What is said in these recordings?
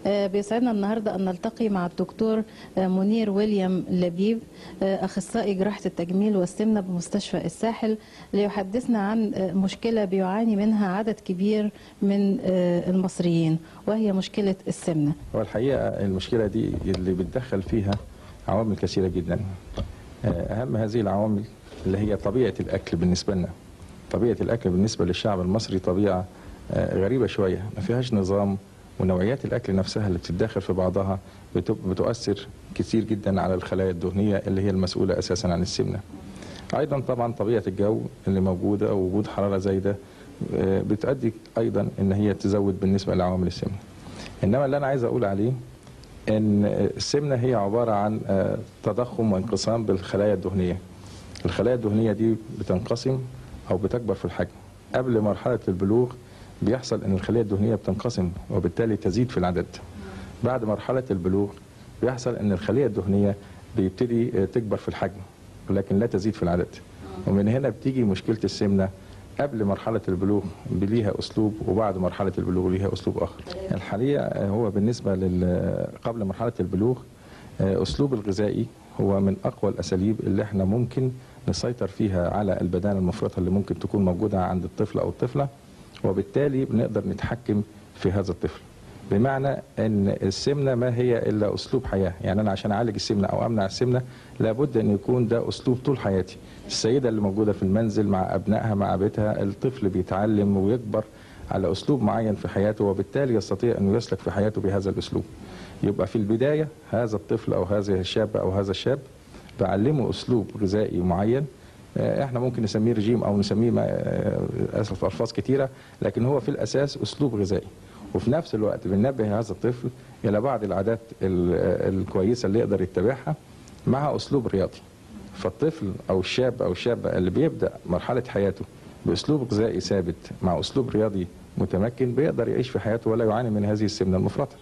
آه، بيسعدنا النهارده ان نلتقي مع الدكتور آه، منير ويليام لبيب آه، اخصائي جراحه التجميل والسمنه بمستشفى الساحل ليحدثنا عن آه، مشكله بيعاني منها عدد كبير من آه، المصريين وهي مشكله السمنه. هو الحقيقة المشكلة دي اللي بتدخل فيها عوامل كثيرة جدا آه، أهم هذه العوامل اللي هي طبيعة الأكل بالنسبة لنا طبيعة الأكل بالنسبة للشعب المصري طبيعة آه، غريبة شوية ما فيهاش نظام ونوعيات الأكل نفسها اللي بتتداخل في بعضها بت- بتؤثر كثير جدا على الخلايا الدهنية اللي هي المسؤولة أساسا عن السمنة أيضا طبعا طبيعة الجو اللي موجودة ووجود حرارة زايدة آه، بتؤدي أيضا إن هي تزود بالنسبة لعوامل السمنة إنما اللي أنا عايز أقول عليه ان السمنه هي عباره عن آه، تضخم وانقسام بالخلايا الدهنيه الخلايا الدهنيه دي بتنقسم او بتكبر في الحجم قبل مرحله البلوغ بيحصل ان الخلايا الدهنيه بتنقسم وبالتالي تزيد في العدد بعد مرحله البلوغ بيحصل ان الخليه الدهنيه بيبتدي آه، تكبر في الحجم ولكن لا تزيد في العدد ومن هنا بتيجي مشكله السمنه قبل مرحلة البلوغ ليها أسلوب وبعد مرحلة البلوغ ليها أسلوب آخر الحقيقة آه، هو بالنسبة لل قبل مرحلة البلوغ آه، أسلوب الغذائي هو من أقوى الأساليب اللي احنا ممكن نسيطر فيها على البدانة المفرطة اللي ممكن تكون موجودة عند الطفل أو الطفلة وبالتالي بنقدر نتحكم في هذا الطفل بمعنى ان السمنه ما هي الا اسلوب حياه يعني انا عشان اعالج السمنه او امنع السمنه لابد ان يكون ده اسلوب طول حياتي السيده اللي موجوده في المنزل مع ابنائها مع بيتها الطفل بيتعلم ويكبر على اسلوب معين في حياته وبالتالي يستطيع انه يسلك في حياته بهذا الاسلوب يبقى في البدايه هذا الطفل او هذه الشابه او هذا الشاب بعلمه اسلوب غذائي معين آه، احنا ممكن نسميه رجيم او نسميه ما- آه، اسف الفاظ كتيره لكن هو في الاساس اسلوب غذائي وفي نفس الوقت بننبه هذا الطفل الى بعض العادات ال- آه، الكويسه اللي يقدر يتبعها مع اسلوب رياضي فالطفل او الشاب او الشابه اللي بيبدا مرحله حياته باسلوب غذائي ثابت مع اسلوب رياضي متمكن بيقدر يعيش في حياته ولا يعاني من هذه السمنه المفرطه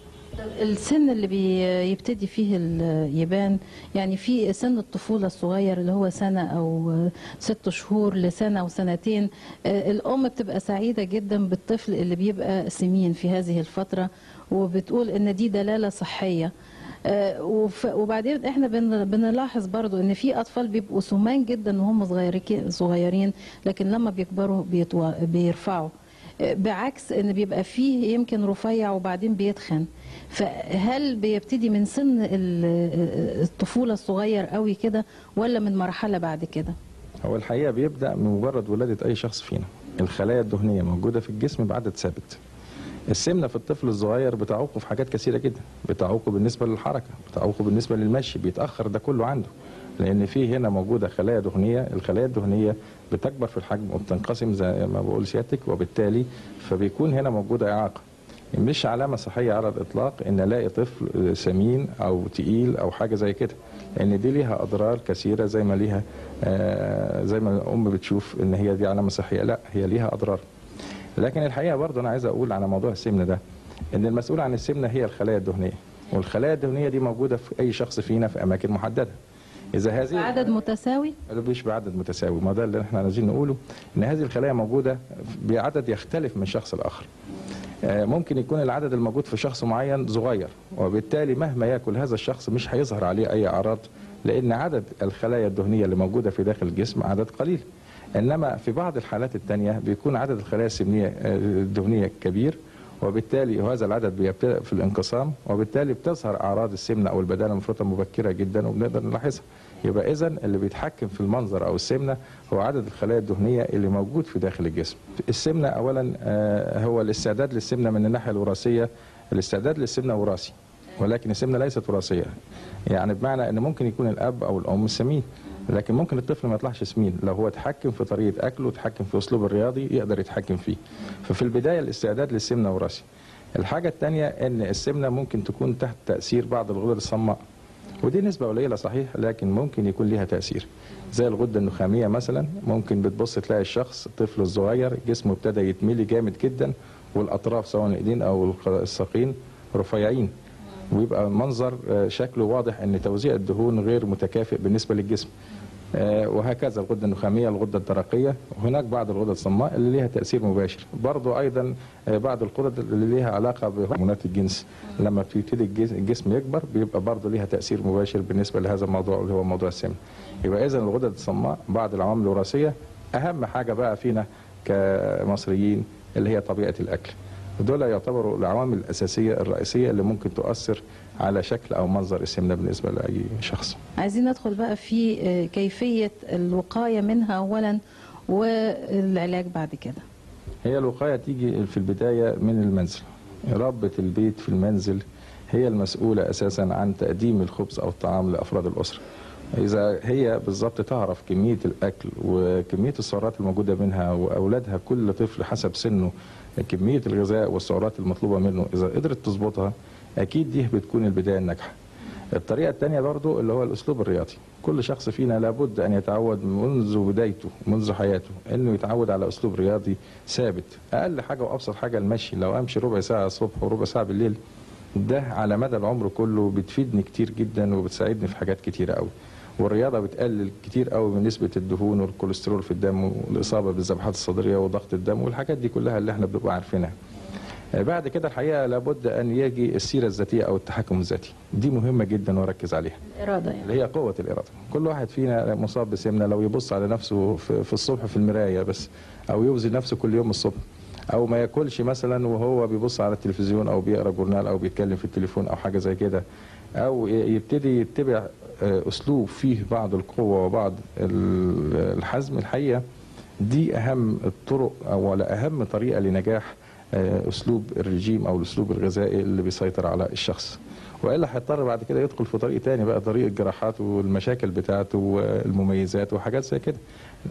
السن اللي بيبتدي فيه ال- يبان يعني في سن الطفولة الصغير اللي هو سنة أو ست شهور لسنة أو سنتين آه، الأم بتبقى سعيدة جدا بالطفل اللي بيبقى سمين في هذه الفترة وبتقول إن دي دلالة صحية آه، وف- وبعدين احنا بن- بنلاحظ برضو ان في اطفال بيبقوا سمان جدا وهم صغيرين صغيرين لكن لما بيكبروا بيتوا- بيرفعوا بعكس ان بيبقى فيه يمكن رفيع وبعدين بيتخن فهل بيبتدي من سن ال- الطفولة الصغير قوي كده ولا من مرحلة بعد كده هو الحقيقه بيبدا من مجرد ولاده اي شخص فينا الخلايا الدهنيه موجوده في الجسم بعدد ثابت السمنه في الطفل الصغير بتعوقه في حاجات كثيره جدا بتعوقه بالنسبه للحركه بتعوقه بالنسبه للمشي بيتاخر ده كله عنده لان في هنا موجوده خلايا دهنيه الخلايا الدهنيه بتكبر في الحجم وبتنقسم زي ما بقول سيادتك وبالتالي فبيكون هنا موجوده اعاقه مش علامه صحيه على الاطلاق ان الاقي طفل سمين او تقيل او حاجه زي كده لان دي ليها اضرار كثيره زي ما ليها آه، زي ما الام بتشوف ان هي دي علامه صحيه لا هي ليها اضرار لكن الحقيقه برضه انا عايز اقول على موضوع السمنه ده ان المسؤول عن السمنه هي الخلايا الدهنيه والخلايا الدهنيه دي موجوده في اي شخص فينا في اماكن محدده اذا هذه عدد متساوي مش بعدد متساوي ما ده اللي احنا عايزين نقوله ان هذه الخلايا موجوده بعدد يختلف من شخص لاخر آه، ممكن يكون العدد الموجود في شخص معين صغير وبالتالي مهما ياكل هذا الشخص مش هيظهر عليه اي اعراض لان عدد الخلايا الدهنيه اللي موجوده في داخل الجسم عدد قليل انما في بعض الحالات الثانيه بيكون عدد الخلايا السمنيه آه، الدهنيه كبير وبالتالي هذا العدد بيبتدأ في الانقسام وبالتالي بتظهر اعراض السمنه او البدانه المفرطه مبكره جدا وبنقدر نلاحظها يبقى اذا اللي بيتحكم في المنظر او السمنه هو عدد الخلايا الدهنيه اللي موجود في داخل الجسم السمنه اولا آه، هو الاستعداد للسمنه من الناحيه الوراثيه الاستعداد للسمنه وراثي ولكن السمنه ليست وراثيه يعني بمعنى ان ممكن يكون الاب او الام سمين لكن ممكن الطفل ما يطلعش سمين لو هو اتحكم في طريقه اكله اتحكم في اسلوب الرياضي يقدر يتحكم فيه ففي البدايه الاستعداد للسمنه وراثي الحاجه الثانيه ان السمنه ممكن تكون تحت تاثير بعض الغدد الصماء ودي نسبة قليلة صحيح لكن ممكن يكون ليها تأثير زي الغدة النخامية مثلا ممكن بتبص تلاقي الشخص الطفل الصغير جسمه ابتدى يتملي جامد جدا والأطراف سواء الإيدين أو الساقين رفيعين ويبقى منظر آه، شكله واضح ان توزيع الدهون غير متكافئ بالنسبه للجسم آه، وهكذا الغده النخاميه الغده الدرقيه وهناك بعض الغدد الصماء اللي ليها تاثير مباشر برضو ايضا آه، بعض الغدد اللي ليها علاقه بهرمونات الجنس لما بيبتدي الجس- الجسم يكبر بيبقى برضو ليها تاثير مباشر بالنسبه لهذا الموضوع اللي هو موضوع السمنه يبقى اذا الغدد الصماء بعض العوامل الوراثيه اهم حاجه بقى فينا كمصريين اللي هي طبيعه الاكل ودول يعتبروا العوامل الاساسيه الرئيسيه اللي ممكن تؤثر على شكل او منظر السمنه بالنسبه لاي شخص عايزين ندخل بقى في آه، كيفية الوقاية منها أولا والعلاج بعد كده هي الوقاية تيجي في البداية من المنزل ربة البيت في المنزل هي المسؤولة أساسا عن تقديم الخبز أو الطعام لأفراد الأسرة إذا هي بالظبط تعرف كمية الأكل وكمية السعرات الموجودة منها وأولادها كل طفل حسب سنه كمية الغذاء والسعرات المطلوبة منه إذا قدرت تظبطها أكيد دي بتكون البداية الناجحة الطريقة الثانية برضو اللي هو الأسلوب الرياضي كل شخص فينا لابد أن يتعود منذ بدايته منذ حياته أنه يتعود على أسلوب رياضي ثابت أقل حاجة وأبسط حاجة المشي لو أمشي ربع ساعة الصبح وربع ساعة بالليل ده على مدى العمر كله بتفيدني كتير جدا وبتساعدني في حاجات كتيرة قوي والرياضة بتقلل كتير قوي من نسبة الدهون والكوليسترول في الدم والإصابة بالذبحات الصدرية وضغط الدم والحاجات دي كلها اللي احنا بنبقى عارفينها بعد كده الحقيقه لابد ان يجي السيره الذاتيه او التحكم الذاتي دي مهمه جدا واركز عليها الإرادة يعني اللي هي قوه الاراده كل واحد فينا مصاب بسمنه لو يبص على نفسه في, في الصبح في المرايه بس او يوزن نفسه كل يوم الصبح او ما ياكلش مثلا وهو بيبص على التلفزيون او بيقرا جورنال او بيتكلم في التليفون او حاجه زي كده او يبتدي يتبع آه، اسلوب فيه بعض القوه وبعض ال- الحزم الحقيقه دي اهم الطرق او ولا اهم طريقه لنجاح آه، اسلوب الرجيم او الاسلوب الغذائي اللي بيسيطر على الشخص والا هيضطر بعد كده يدخل في طريق تاني بقى طريق الجراحات والمشاكل بتاعته والمميزات وحاجات زي كده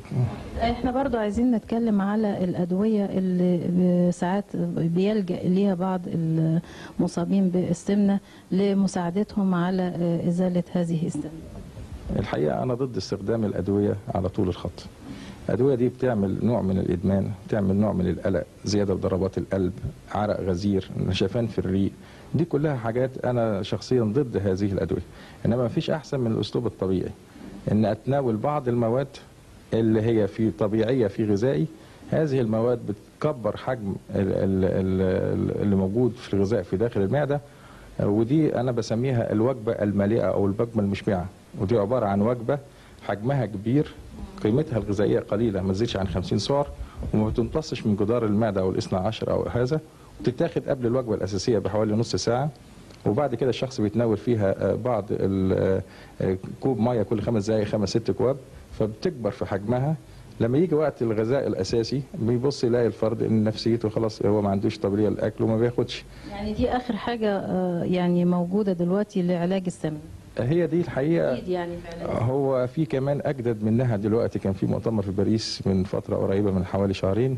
احنا برضو عايزين نتكلم على الأدوية اللي ساعات بيلجأ ليها بعض المصابين بالسمنة لمساعدتهم على آه، إزالة هذه السمنة الحقيقه انا ضد استخدام الادويه على طول الخط الادويه دي بتعمل نوع من الادمان بتعمل نوع من القلق زياده في ضربات القلب عرق غزير نشفان في الريق دي كلها حاجات انا شخصيا ضد هذه الادويه انما مفيش احسن من الاسلوب الطبيعي ان اتناول بعض المواد اللي هي في طبيعيه في غذائي هذه المواد بتكبر حجم ال- ال- ال- اللي موجود في الغذاء في داخل المعده ودي انا بسميها الوجبه المالئه او الوجبه المشبعه ودي عباره عن وجبه حجمها كبير قيمتها الغذائيه قليله ما تزيدش عن 50 سعر وما بتمتصش من جدار المعده او الاثنى عشر او هذا وتتاخد قبل الوجبه الاساسيه بحوالي نص ساعه وبعد كده الشخص بيتناول فيها آه، بعض ال- آه، كوب ميه كل خمس دقائق خمس ست كواب فبتكبر في حجمها لما يجي وقت الغذاء الاساسي بيبص يلاقي الفرد ان نفسيته خلاص هو ما عندوش قابليه للاكل وما بياخدش يعني دي آخر حاجة آه، يعني موجودة دلوقتي لعلاج السمنة هي دي الحقيقه أكيد يعني في علاج هو في كمان اجدد منها دلوقتي كان في مؤتمر في باريس من فتره قريبه من حوالي شهرين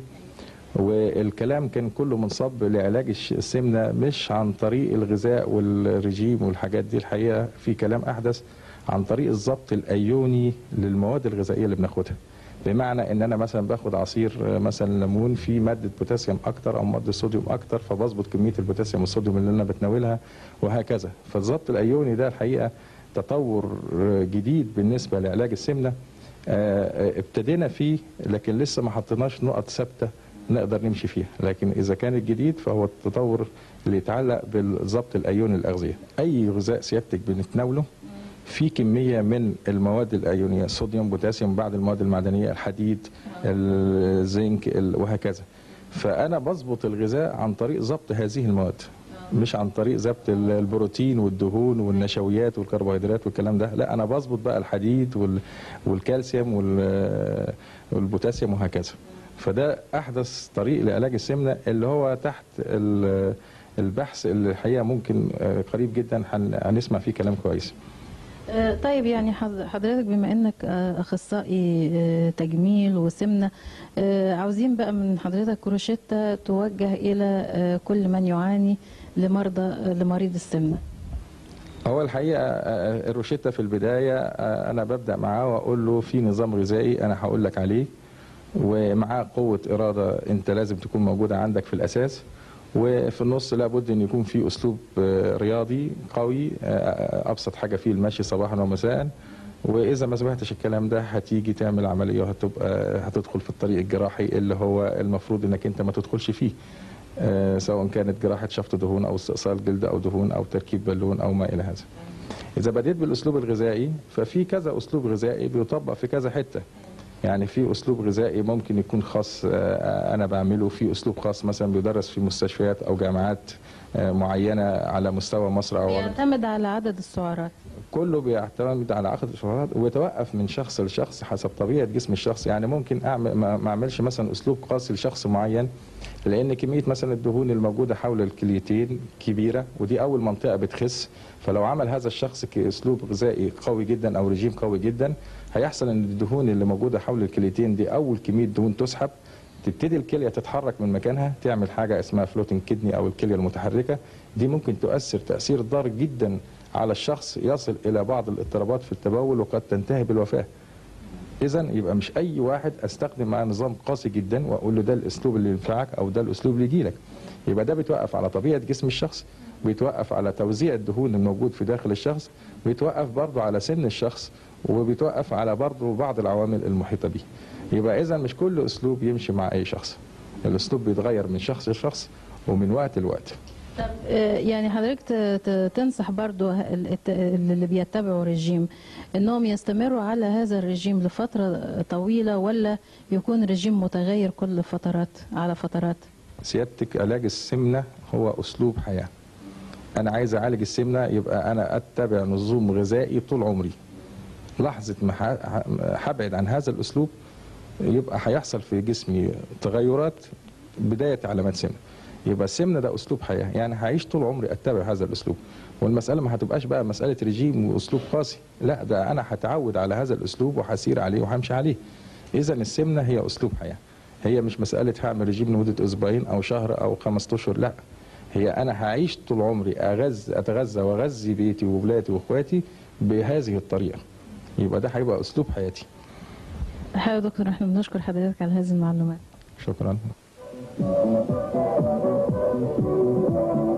والكلام كان كله منصب لعلاج الش- السمنه مش عن طريق الغذاء والرجيم والحاجات دي الحقيقه في كلام احدث عن طريق الضبط الايوني للمواد الغذائيه اللي بناخدها بمعنى ان انا مثلا باخد عصير آه، مثلا ليمون فيه ماده بوتاسيوم اكتر او ماده صوديوم اكتر فبظبط كميه البوتاسيوم والصوديوم اللي انا بتناولها وهكذا فالضبط الايوني ده الحقيقه تطور آه، جديد بالنسبه لعلاج السمنه آه، آه، ابتدينا فيه لكن لسه ما حطيناش نقط ثابته نقدر نمشي فيها لكن اذا كان الجديد فهو التطور اللي يتعلق بالضبط الايوني الاغذيه اي غذاء سيادتك بنتناوله في كميه من المواد الايونيه صوديوم بوتاسيوم بعض المواد المعدنيه الحديد الزنك ال- وهكذا فانا بظبط الغذاء عن طريق ضبط هذه المواد مش عن طريق ضبط ال- البروتين والدهون والنشويات والكربوهيدرات والكلام ده لا انا بظبط بقى الحديد وال- والكالسيوم وال- والبوتاسيوم وهكذا فده احدث طريق لعلاج السمنه اللي هو تحت ال- البحث اللي الحقيقه ممكن آه، قريب جدا هن- هنسمع فيه كلام كويس آه، طيب يعني حض- حضرتك بما انك آه، اخصائي آه، تجميل وسمنه آه، عاوزين بقى من حضرتك روشته توجه الى آه، كل من يعاني لمرضى آه، لمريض السمنه هو الحقيقه آه، الروشته في البدايه آه، انا ببدا معاه واقول له في نظام غذائي انا هقول لك عليه ومعاه قوه اراده انت لازم تكون موجوده عندك في الاساس وفي النص لابد ان يكون في اسلوب آه، رياضي قوي آه، ابسط حاجه فيه المشي صباحا ومساء واذا ما سمعتش الكلام ده هتيجي تعمل عمليه وهتبقى هتدخل في الطريق الجراحي اللي هو المفروض انك انت ما تدخلش فيه آه، سواء كانت جراحه شفط دهون او استئصال جلد او دهون او تركيب بالون او ما الى هذا اذا بديت بالاسلوب الغذائي ففي كذا اسلوب غذائي بيطبق في كذا حته يعني في اسلوب غذائي ممكن يكون خاص آه، انا بعمله في اسلوب خاص مثلا بيدرس في مستشفيات او جامعات آه، معينه على مستوى مصر او على بيعتمد على عدد السعرات كله بيعتمد على عقد السعرات ويتوقف من شخص لشخص حسب طبيعه جسم الشخص يعني ممكن اعمل ما ما اعملش مثلا اسلوب قاسي لشخص معين لان كميه مثلا الدهون الموجوده حول الكليتين كبيره ودي اول منطقه بتخس فلو عمل هذا الشخص كاسلوب غذائي قوي جدا او رجيم قوي جدا هيحصل ان الدهون اللي موجوده حول الكليتين دي اول كميه دهون تسحب تبتدي الكليه تتحرك من مكانها تعمل حاجه اسمها فلوتنج كدني او الكليه المتحركه دي ممكن تؤثر تاثير ضار جدا على الشخص يصل الى بعض الاضطرابات في التبول وقد تنتهي بالوفاه اذا يبقى مش اي واحد استخدم معاه نظام قاسي جدا واقول له ده الاسلوب اللي ينفعك او ده الاسلوب اللي يجيلك يبقى ده بيتوقف على طبيعه جسم الشخص بيتوقف على توزيع الدهون الموجود في داخل الشخص بيتوقف برضه على سن الشخص وبيتوقف على برضه بعض العوامل المحيطه به يبقى اذا مش كل اسلوب يمشي مع اي شخص الاسلوب بيتغير من شخص لشخص ومن وقت لوقت طب آه، يعني حضرتك ت- ت- تنصح برضو ال- الت- اللي بيتبعوا رجيم انهم يستمروا على هذا الرجيم لفترة طويلة ولا يكون رجيم متغير كل فترات على فترات سيادتك علاج السمنه هو اسلوب حياه انا عايز اعالج السمنه يبقى انا اتبع نظام غذائي طول عمري لحظه ما ح- هبعد عن هذا الاسلوب يبقى هيحصل في جسمي تغيرات بدايه علامات سمنه يبقى السمنه ده اسلوب حياه يعني هعيش طول عمري اتبع هذا الاسلوب والمساله ما هتبقاش بقى مساله رجيم واسلوب قاسي لا ده انا هتعود على هذا الاسلوب وهسير عليه وهمشي عليه اذا السمنه هي اسلوب حياه هي مش مساله هعمل رجيم لمده اسبوعين او شهر او خمس اشهر لا هي انا هعيش طول عمري اغذى اتغذى واغذي بيتي واولادي واخواتي بهذه الطريقه يبقى ده هيبقى اسلوب حياتي الحقيقة يا دكتور احنا بنشكر حضرتك على هذه المعلومات شكرا